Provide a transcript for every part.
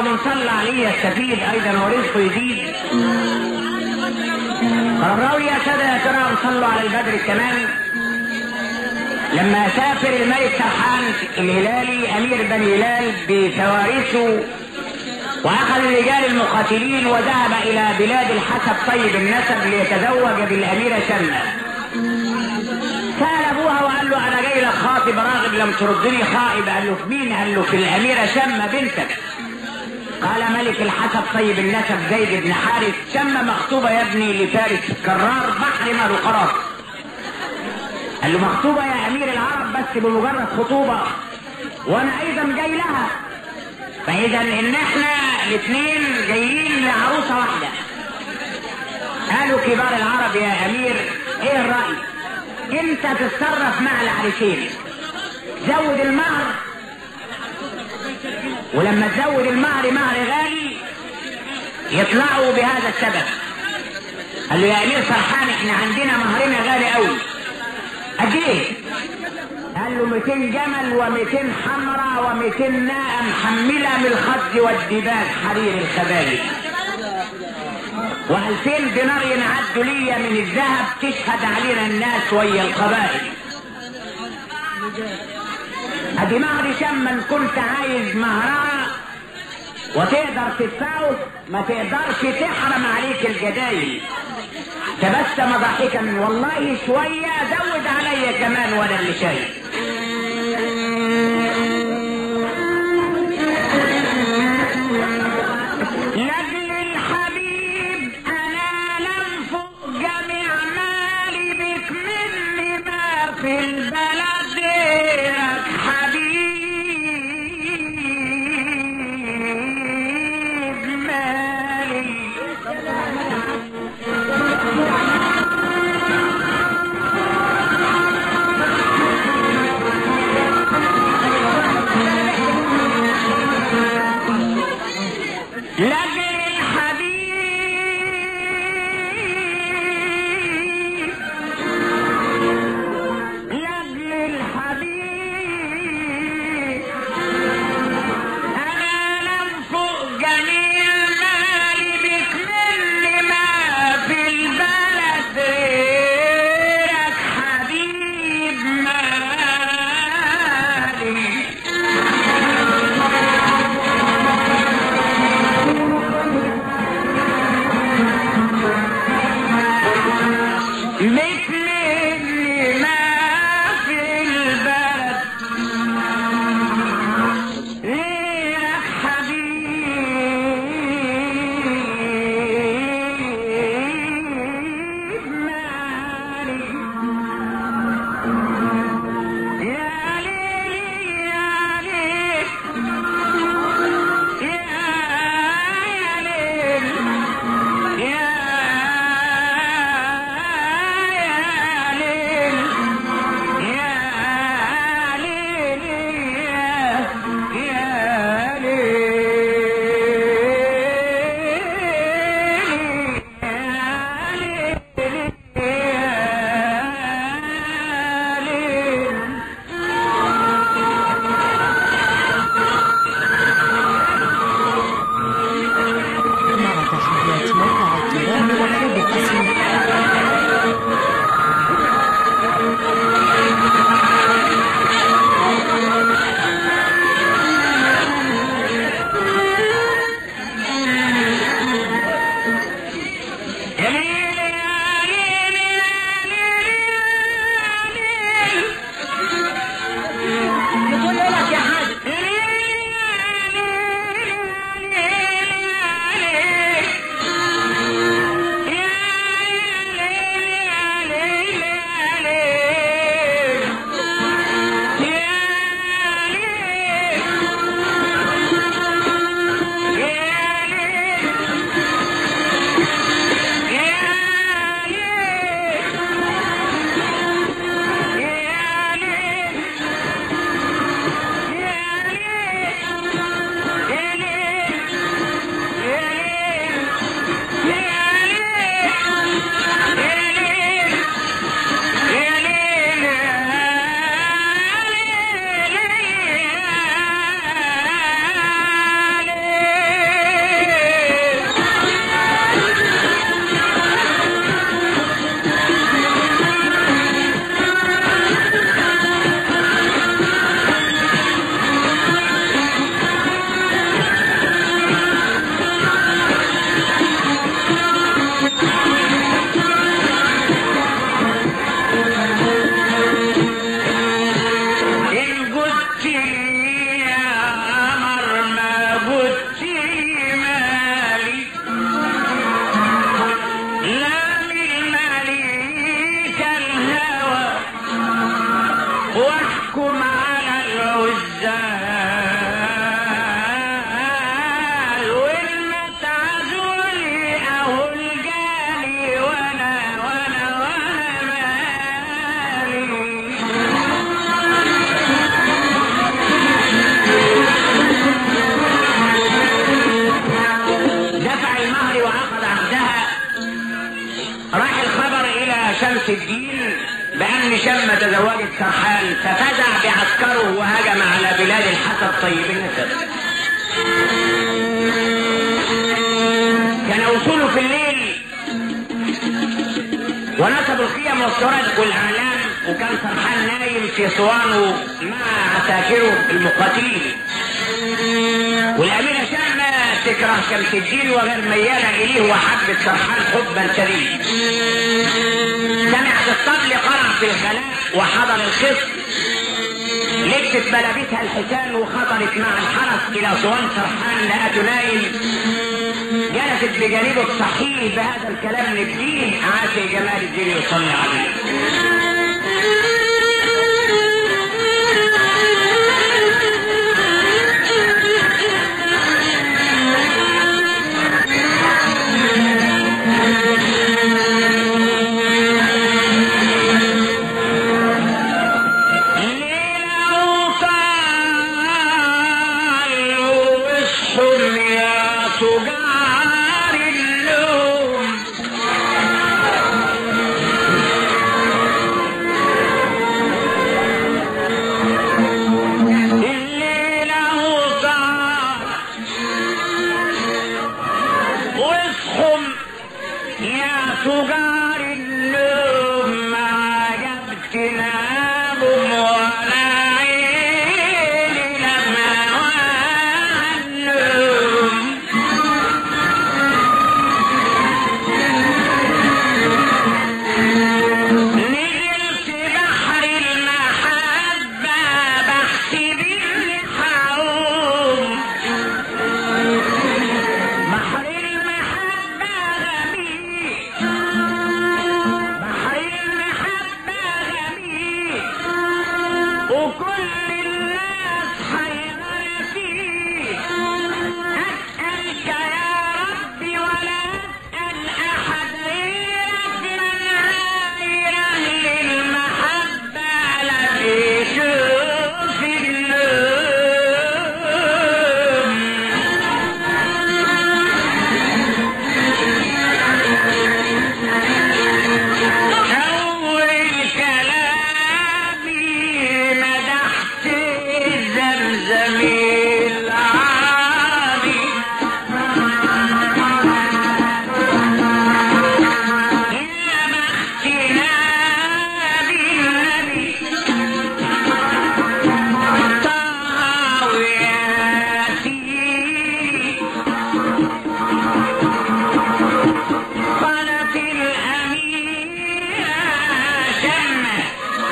من صلى عليه يستفيد ايضا ورزقه يزيد الراوي يا سادة يا كرام صلوا على البدر التمام لما سافر الملك سرحان الهلالي امير بني هلال بفوارسه واخذ الرجال المقاتلين وذهب الى بلاد الحسب طيب النسب ليتزوج بالاميره شمه سال ابوها وقال له انا جاي لك خاطب راغب لم تردني خائب قال له في مين قال له في الاميره شمه بنتك قال ملك الحسب طيب النسب زيد بن حارث شمه مخطوبه يا ابني لفارس الكرار بحر مال القرار قال له مخطوبه يا امير العرب بس بمجرد خطوبه وانا ايضا جاي لها فاذا ان احنا الاثنين جايين لعروسه واحده قالوا كبار العرب يا امير ايه الراي انت تتصرف مع العريسين زود المهر ولما تزود المهر مهر غالي يطلعوا بهذا السبب قال له يا امير فرحان احنا عندنا مهرنا غالي قوي قد ايه قال له 200 جمل و200 حمرة و200 ناقة محملة من الخد والدباج حرير الخبالي و2000 دينار ينعدوا ليا من الذهب تشهد علينا الناس ويا القبائل ادي مهر شما كنت عايز مهرها وتقدر تدفعه ما تقدرش تحرم عليك الجدايل تبسم ضاحكا والله شوية زود عليا كمان وانا اللي شايف لاجل الحبيب انا لنفق جميع مالي بك مني ما في البلد غيرك حبيب مالي واحكم على العزال والمتعزولي أهو الجالي وأنا وأنا وأنا مالي دفع المهر وعقد عقدها راح الخبر الى شمس الدين بان شم تزوجت سرحان ففزع بعسكره وهجم على بلاد الحسد طيب النسب كان وصوله في الليل ونصب الخيم والسرج والاعلام وكان سرحان نايم في صوانه مع عساكره المقاتلين والأميرة شامة تكره شمس الدين وغير ميالة إليه وحبت سرحان حبا شديد سمعت الطبل قرع في الخلاء وحضر الخصم لبست ملابسها الحسان وخطرت مع الحرس إلى صوان سرحان لقته نايم جلست بجانبه الصحيح بهذا الكلام للدين عاشي جمال الدين يصلي عليه تجار النوم ما جبت نابهم ولا عيني لما وعنهم نزلت بحر المحبة بحسب الحوم بحر المحبة غميق بحر المحبة غميق وكل الناس حيران فيه أسألك يا ربي ولا أسأل أحد غيرك من غير أهل المحبة لم يشوف النوم أول كلامي مدحت الزمزم العربي يا بختنا بالنبي طه وياسين قالت الأميرة شمت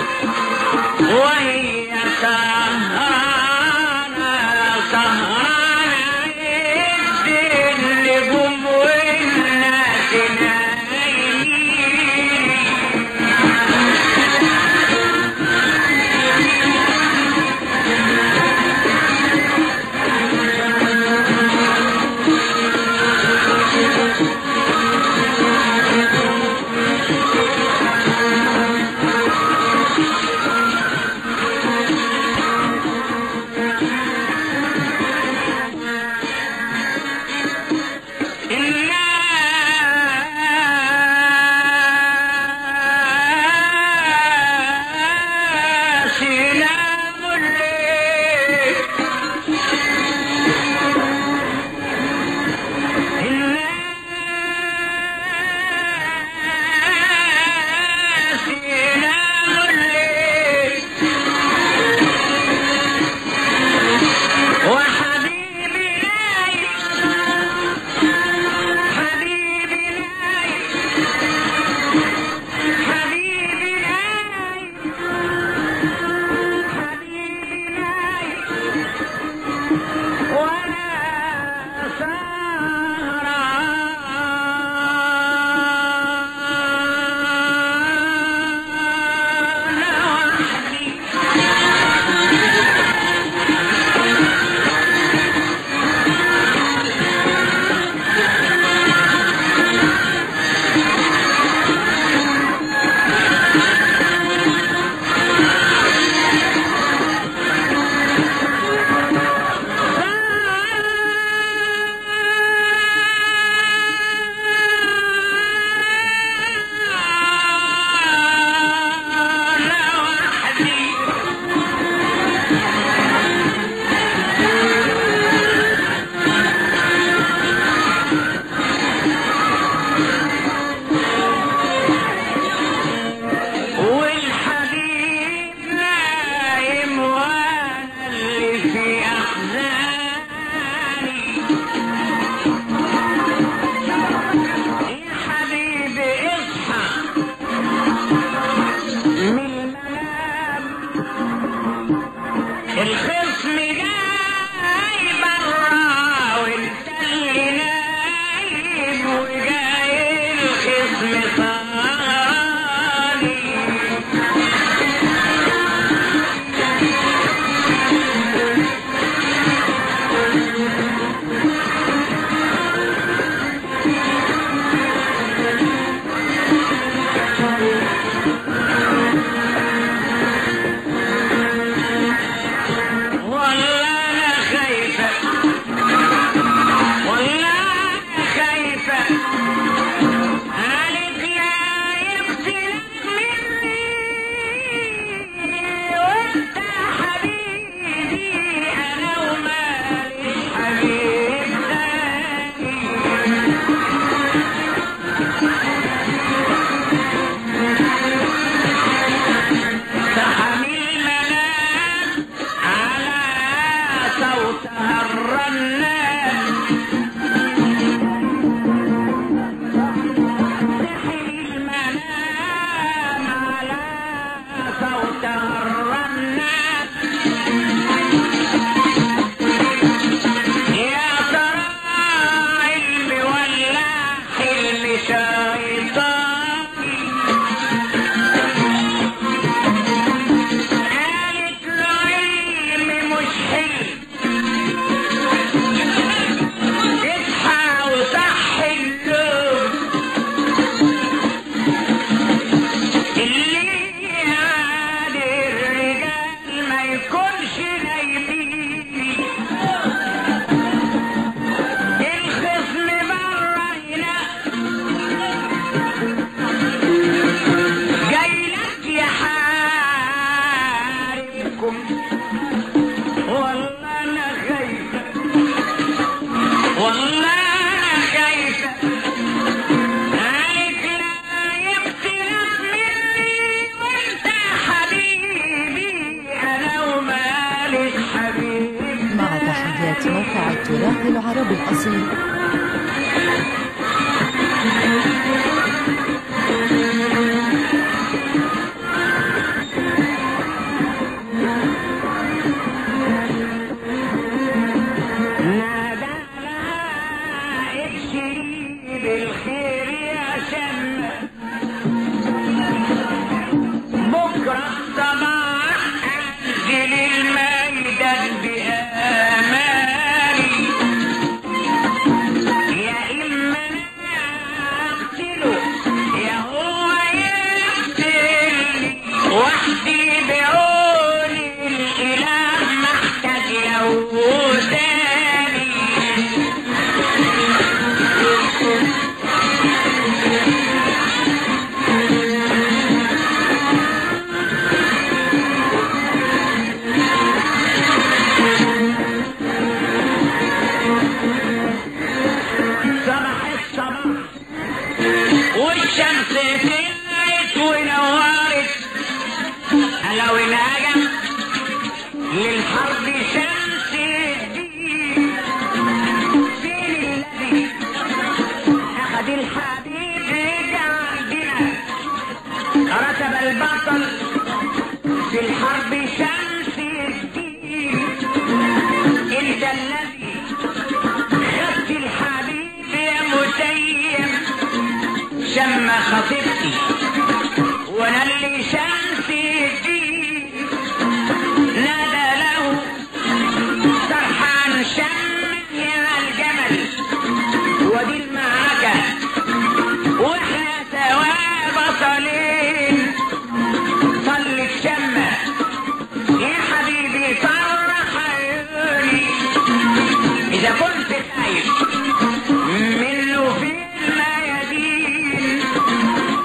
وهي سهرانة سهرانة عد النجوم والناس نايمين الخصم جاي برا وانت اللي نايم وجاي الخصم صاني والله انا خايفة والله انا خايفة عليك لا يقتلك مني وانت حبيبي انا ومالي حبيب تاني تحمي المنام على صوتها الرنان تحمي المنام على صوتها الرنان يا ترى علم ولا حلم شيطاني قالت له علم مش حلم اصحى وصحي النوم اللي عاد الرجال ما يكونش نايمين الخصم بره ينام جاي لك يا حاربكم والله انا خايفه والله انا خايفه عليك لا يقتلك مني وانت حبيبي انا ومالك حبيبي مع تحيات موقع التراث العربي الأصيل نادى لها ابشري بالخير يا شمة بكرة الصباح أنزل الميدان بأماني يا إما أنا أقتله يا هو يقتلني وحدي بعوني الإله محتاج له تاني صباح الصباح والشمس طلعت ونورت هلا ونجم للحرب شمس الدين فين الذي أخذ الحبيب رجع عندنا رتب البطل في الحرب شمس الدين انت الذي خدت الحبيب يا مسيم شم خطيبتي وانا اللي شمس الدين نادى له سرحان شم يا الجمل ودي المعركة واحنا سوا بطلين صلت شمة يا حبيبي فرح عيوني إذا كنت خايف منه في الميادين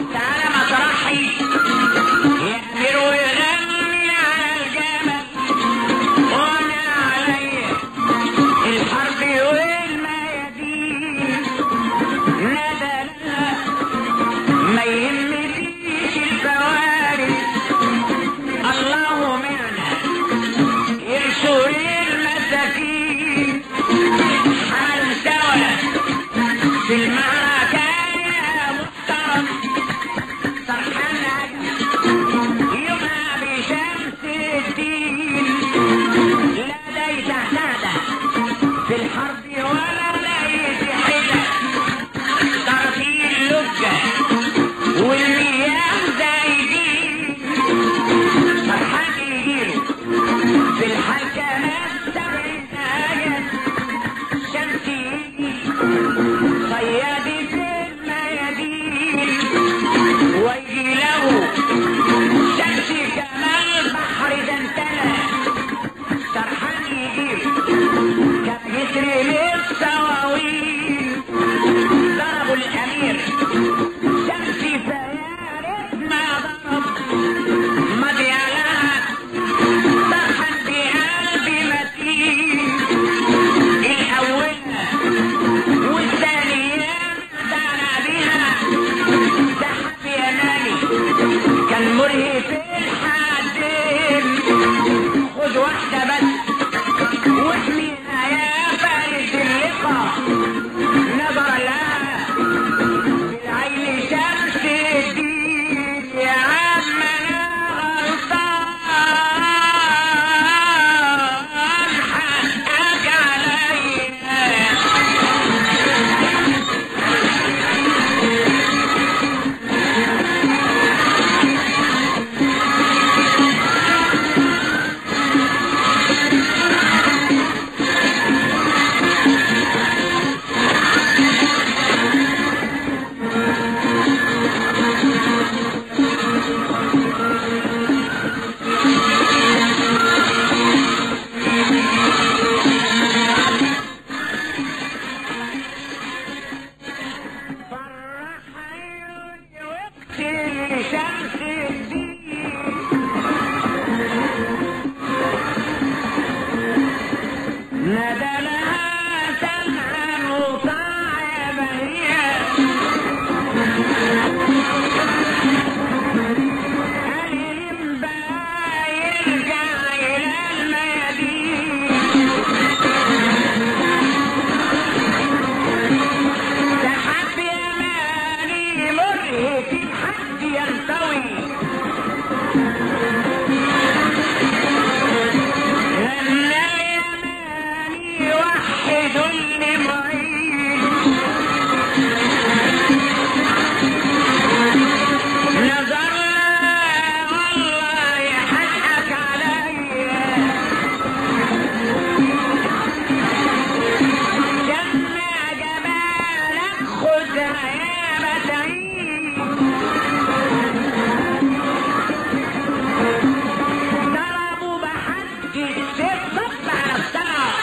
يدي السيف ضب على السماء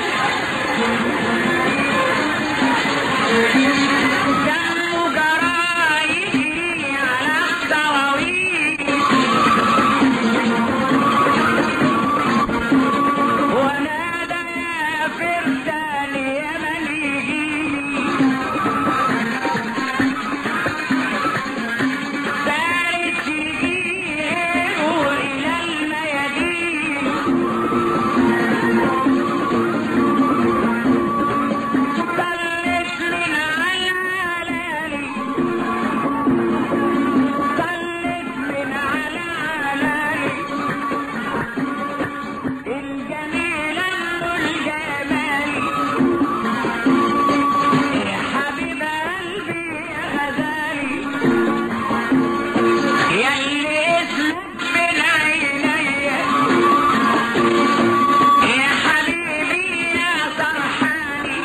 دمه جرى يجري على الصواويل ونادى يا فرسان يا مليجيني فارس يجيروا إلى الميادين صلت من على علالي صلت من على علالي الجميل أم الجمال يا حبيب قلبي يا غزالي يا اللي اسمك بين عينيا يا حبيبي يا فرحاني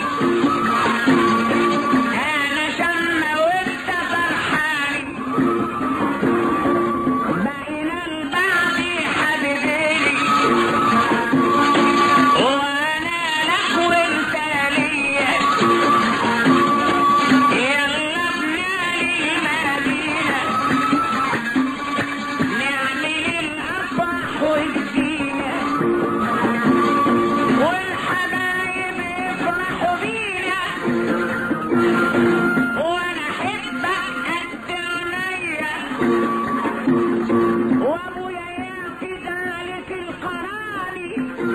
انا شمة وانت فرحاني بقينا البعض حبيبيني وانا لك وانت ليا يلا بنالي المدينة نعمل الافراح والزينة والحبايب يفرحوا بينا وانا احبك قد عينيا وابويا يعطي ذلك القراني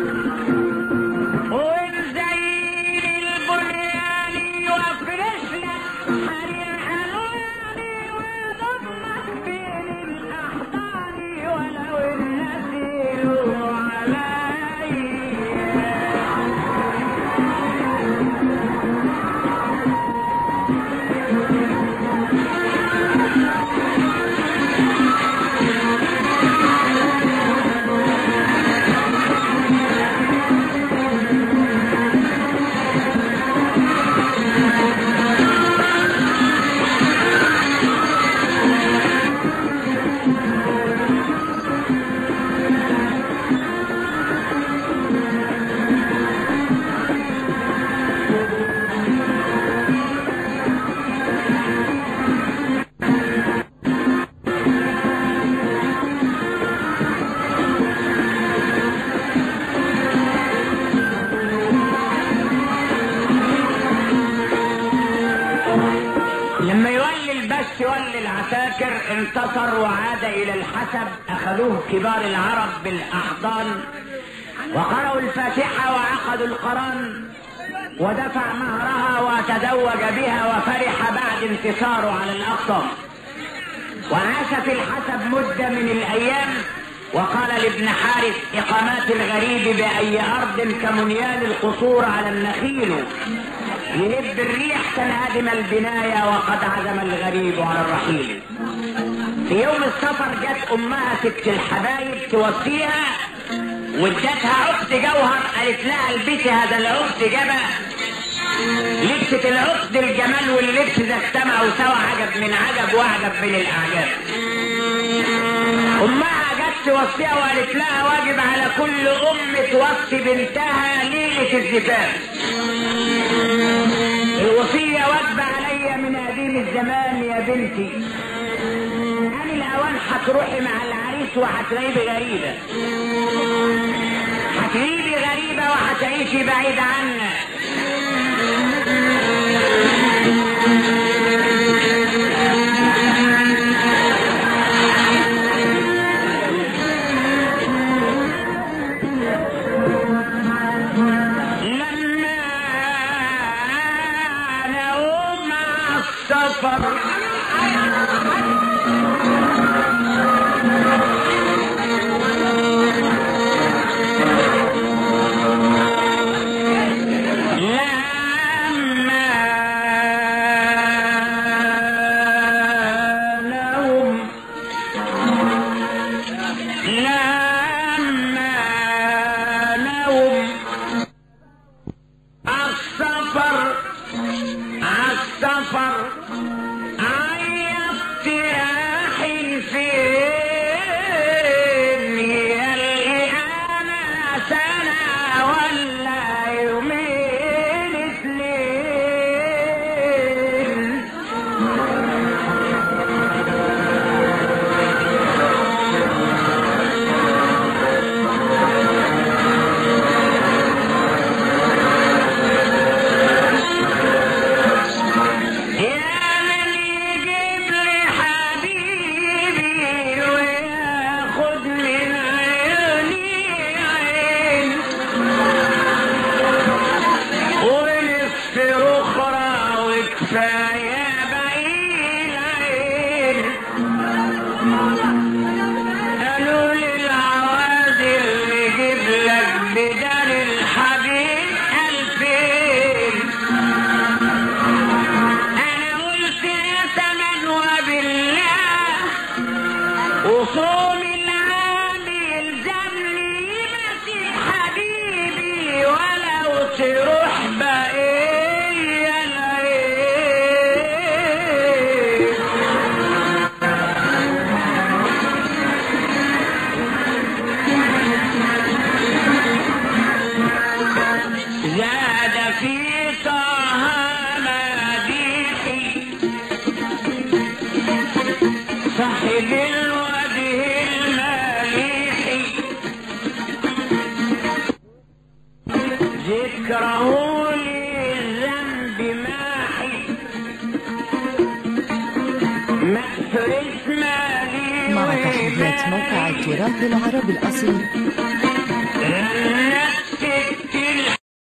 ونزين البنيان وافرش لك حرير الواني وضمك بين الاحضان ولو النسيل علي لما يولي البش يولي العساكر انتصر وعاد الى الحسب اخذوه كبار العرب بالاحضان وقرأوا الفاتحة وعقدوا القران ودفع مهرها وتزوج بها وفرح بعد انتصاره على الاقصى وعاش في الحسب مدة من الايام وقال لابن حارث اقامات الغريب باي ارض كمنيال القصور على النخيل يهب الريح تنهدم البناية وقد عزم الغريب على الرحيل في يوم السفر جت امها ست الحبايب توصيها وادتها اخت جوهر قالت لها البسي هذا الاخت جبل لبست العقد الجمال واللبس ده اجتمعوا سوا عجب من عجب واعجب من الاعجاب امها جت توصيها وقالت لها واجب على كل ام توصي بنتها ليله الزفاف الوصيه واجبه عليا من قديم الزمان يا بنتي أنا الأوان هتروحي مع العريس وهتغيبي غريبة هتغيبي غريبة وهتعيشي بعيد عنا لما أنا أقوم مع السفر لدار الحبيب ألفين أنا قلت يا سمن وبالله وصوم العام يلزمني مسيح حبيبي ولو تروح بقية العين زاد في طه مديحي صاحب الوجه المليحي ذكره للذنب ماحي مأثر اسمالي مع تحديات موقع التراث العربي الأصيل غنى